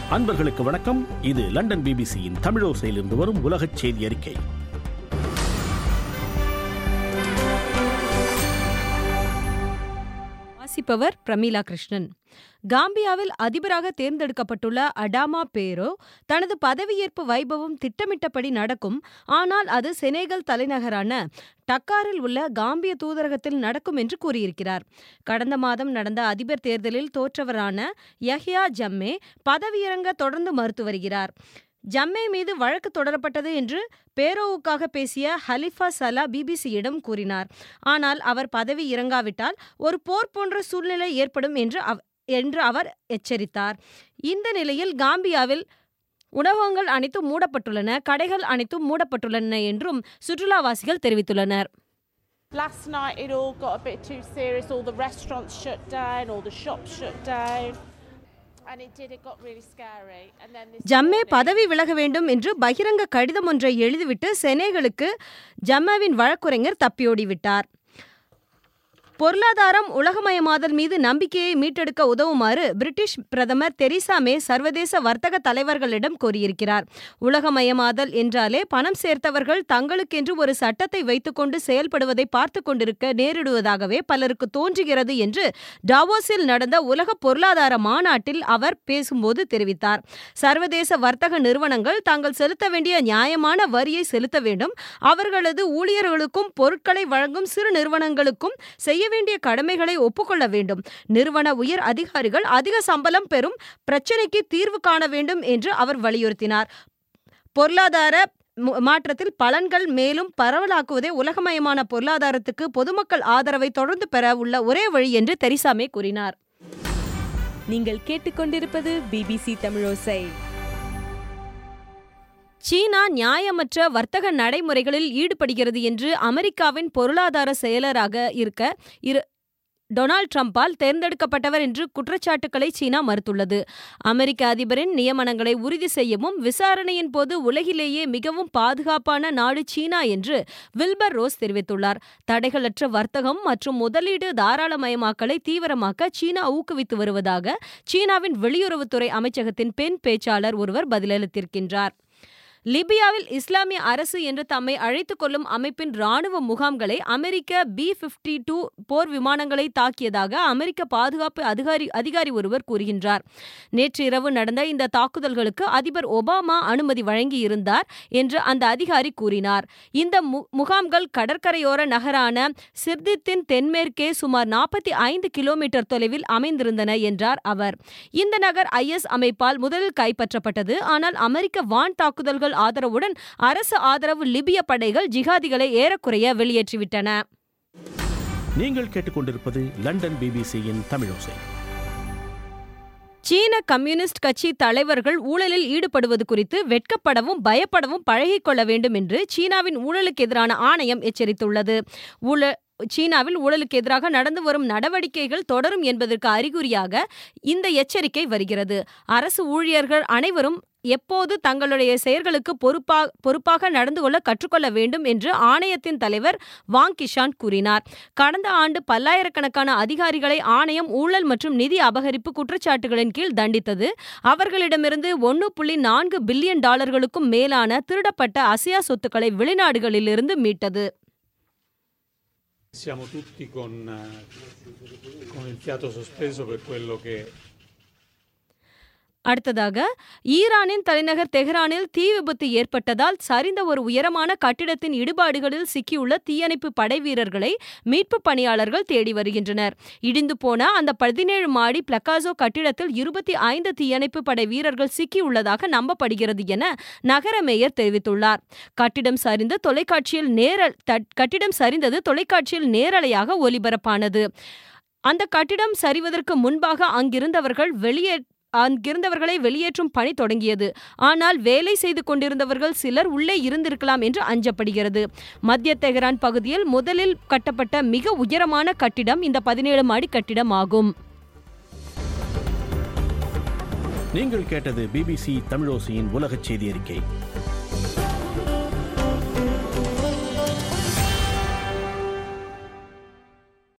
அன்பர்களுக்கு வணக்கம் இது லண்டன் பிபிசியின் தமிழோசையிலிருந்து வரும் உலகச் செய்தி அறிக்கை வாசிப்பவர் பிரமீளா கிருஷ்ணன் காம்பியாவில் அதிபராக தேர்ந்தெடுக்கப்பட்டுள்ள அடாமா பேரோ தனது பதவியேற்பு வைபவம் திட்டமிட்டபடி நடக்கும் ஆனால் அது செனேகல் தலைநகரான டக்காரில் உள்ள காம்பிய தூதரகத்தில் நடக்கும் என்று கூறியிருக்கிறார் கடந்த மாதம் நடந்த அதிபர் தேர்தலில் தோற்றவரான யஹ்யா ஜம்மே பதவியிறங்க தொடர்ந்து மறுத்து வருகிறார் ஜம்மே மீது வழக்கு தொடரப்பட்டது என்று பேரோவுக்காக பேசிய ஹலிஃபா சலா பிபிசியிடம் கூறினார் ஆனால் அவர் பதவி இறங்காவிட்டால் ஒரு போர் போன்ற சூழ்நிலை ஏற்படும் என்று அவ- என்று அவர் எச்சரித்தார் இந்த நிலையில் காம்பியாவில் உணவகங்கள் அனைத்தும் மூடப்பட்டுள்ளன கடைகள் அனைத்தும் மூடப்பட்டுள்ளன என்றும் சுற்றுலாவாசிகள் தெரிவித்துள்ளனர் Last night it all got a bit too serious. All the restaurants shut down, all the shops shut down. And it did, it got really scary. And then this ஜம்மே morning- பதவி விலக வேண்டும் என்று பகிரங்க கடிதம் ஒன்றை எழுதிவிட்டு செனேகளுக்கு ஜம்மாவின் வழக்குரைஞர் தப்பியோடிவிட்டார் பொருளாதாரம் உலகமயமாதல் மீது நம்பிக்கையை மீட்டெடுக்க உதவுமாறு பிரிட்டிஷ் பிரதமர் தெரீசா மே சர்வதேச வர்த்தக தலைவர்களிடம் கோரியிருக்கிறார் உலகமயமாதல் என்றாலே பணம் சேர்த்தவர்கள் தங்களுக்கென்று ஒரு சட்டத்தை வைத்துக்கொண்டு செயல்படுவதை பார்த்து கொண்டிருக்க நேரிடுவதாகவே பலருக்கு தோன்றுகிறது என்று டாவோஸில் நடந்த உலக பொருளாதார மாநாட்டில் அவர் பேசும்போது தெரிவித்தார் சர்வதேச வர்த்தக நிறுவனங்கள் தாங்கள் செலுத்த வேண்டிய நியாயமான வரியை செலுத்த வேண்டும் அவர்களது ஊழியர்களுக்கும் பொருட்களை வழங்கும் சிறு நிறுவனங்களுக்கும் செய்ய வேண்டிய கடமைகளை ஒப்புக்கொள்ள வேண்டும் நிறுவன உயர் அதிகாரிகள் அதிக சம்பளம் பெறும் பிரச்சினைக்கு தீர்வு காண வேண்டும் என்று அவர் வலியுறுத்தினார் பொருளாதார மு- மாற்றத்தில் பலன்கள் மேலும் பரவலாக்குவதே உலகமயமான பொருளாதாரத்துக்கு பொதுமக்கள் ஆதரவை தொடர்ந்து பெற உள்ள ஒரே வழி என்று தெரிசாமே கூறினார் நீங்கள் கேட்டுக்கொண்டிருப்பது பிபிசி தமிழோசை சீனா நியாயமற்ற வர்த்தக நடைமுறைகளில் ஈடுபடுகிறது என்று அமெரிக்காவின் பொருளாதார செயலராக இருக்க இரு டொனால்ட் ட்ரம்பால் தேர்ந்தெடுக்கப்பட்டவர் என்று குற்றச்சாட்டுக்களை சீனா மறுத்துள்ளது அமெரிக்க அதிபரின் நியமனங்களை உறுதி செய்யவும் விசாரணையின் போது உலகிலேயே மிகவும் பாதுகாப்பான நாடு சீனா என்று வில்பர் ரோஸ் தெரிவித்துள்ளார் தடைகளற்ற வர்த்தகம் மற்றும் முதலீடு தாராளமயமாக்கலை தீவிரமாக்க சீனா ஊக்குவித்து வருவதாக சீனாவின் வெளியுறவுத்துறை அமைச்சகத்தின் பெண் பேச்சாளர் ஒருவர் பதிலளித்திருக்கின்றார் லிபியாவில் இஸ்லாமிய அரசு என்று தம்மை அழைத்துக் கொள்ளும் அமைப்பின் ராணுவ முகாம்களை அமெரிக்க பி பிப்டி டூ போர் விமானங்களை தாக்கியதாக அமெரிக்க பாதுகாப்பு அதிகாரி அதிகாரி ஒருவர் கூறுகின்றார் நேற்று இரவு நடந்த இந்த தாக்குதல்களுக்கு அதிபர் ஒபாமா அனுமதி வழங்கியிருந்தார் என்று அந்த அதிகாரி கூறினார் இந்த மு- முகாம்கள் கடற்கரையோர நகரான சிர்தித்தின் தென்மேற்கே சுமார் நாற்பத்தி ஐந்து கிலோமீட்டர் தொலைவில் அமைந்திருந்தன என்றார் அவர் இந்த நகர் ஐஎஸ் அமைப்பால் முதலில் கைப்பற்றப்பட்டது ஆனால் அமெரிக்க வான் தாக்குதல்கள் ஆதரவுடன் அரசு ஆதரவு லிபிய படைகள் ஜிகாதிகளை ஏறக்குறைய வெளியேற்றிவிட்டன நீங்கள் கேட்டுக்கொண்டிருப்பது லண்டன் பிபிசியின் தமிழோசை சீன கம்யூனிஸ்ட் கட்சி தலைவர்கள் ஊழலில் ஈடுபடுவது குறித்து வெட்கப்படவும் பயப்படவும் பழகிக் கொள்ள வேண்டும் என்று சீனாவின் ஊழலுக்கு எதிரான ஆணையம் எச்சரித்துள்ளது ஊழ சீனாவில் ஊழலுக்கு எதிராக நடந்து வரும் நடவடிக்கைகள் தொடரும் என்பதற்கு அறிகுறியாக இந்த எச்சரிக்கை வருகிறது அரசு ஊழியர்கள் அனைவரும் எப்போது தங்களுடைய செயல்களுக்கு பொறுப்பா பொறுப்பாக நடந்து கொள்ள கற்றுக்கொள்ள வேண்டும் என்று ஆணையத்தின் தலைவர் வாங் கிஷான் கூறினார் கடந்த ஆண்டு பல்லாயிரக்கணக்கான அதிகாரிகளை ஆணையம் ஊழல் மற்றும் நிதி அபகரிப்பு குற்றச்சாட்டுகளின் கீழ் தண்டித்தது அவர்களிடமிருந்து ஒன்று புள்ளி நான்கு பில்லியன் டாலர்களுக்கும் மேலான திருடப்பட்ட அசியா சொத்துக்களை வெளிநாடுகளிலிருந்து மீட்டது Siamo tutti con, eh, con il fiato sospeso per quello che அடுத்ததாக ஈரானின் தலைநகர் தெஹ்ரானில் தீ விபத்து ஏற்பட்டதால் சரிந்த ஒரு உயரமான கட்டிடத்தின் இடுபாடுகளில் சிக்கியுள்ள தீயணைப்பு படை வீரர்களை மீட்பு பணியாளர்கள் தேடி வருகின்றனர் இடிந்து போன அந்த பதினேழு மாடி பிளக்காசோ கட்டிடத்தில் இருபத்தி ஐந்து தீயணைப்பு படை வீரர்கள் சிக்கியுள்ளதாக நம்பப்படுகிறது என நகர மேயர் தெரிவித்துள்ளார் கட்டிடம் சரிந்து தொலைக்காட்சியில் நேர தட்- கட்டிடம் சரிந்தது தொலைக்காட்சியில் நேரலையாக ஒலிபரப்பானது அந்த கட்டிடம் சரிவதற்கு முன்பாக அங்கிருந்தவர்கள் வெளியே அங்கிருந்தவர்களை வெளியேற்றும் பணி தொடங்கியது ஆனால் வேலை செய்து கொண்டிருந்தவர்கள் சிலர் உள்ளே இருந்திருக்கலாம் என்று அஞ்சப்படுகிறது மத்திய தெஹ்ரான் பகுதியில் முதலில் கட்டப்பட்ட மிக உயரமான கட்டிடம் இந்த பதினேழு மாடி கட்டிடம் ஆகும் நீங்கள் கேட்டது பிபிசி தமிழோசையின் உலகச் செய்தி அறிக்கை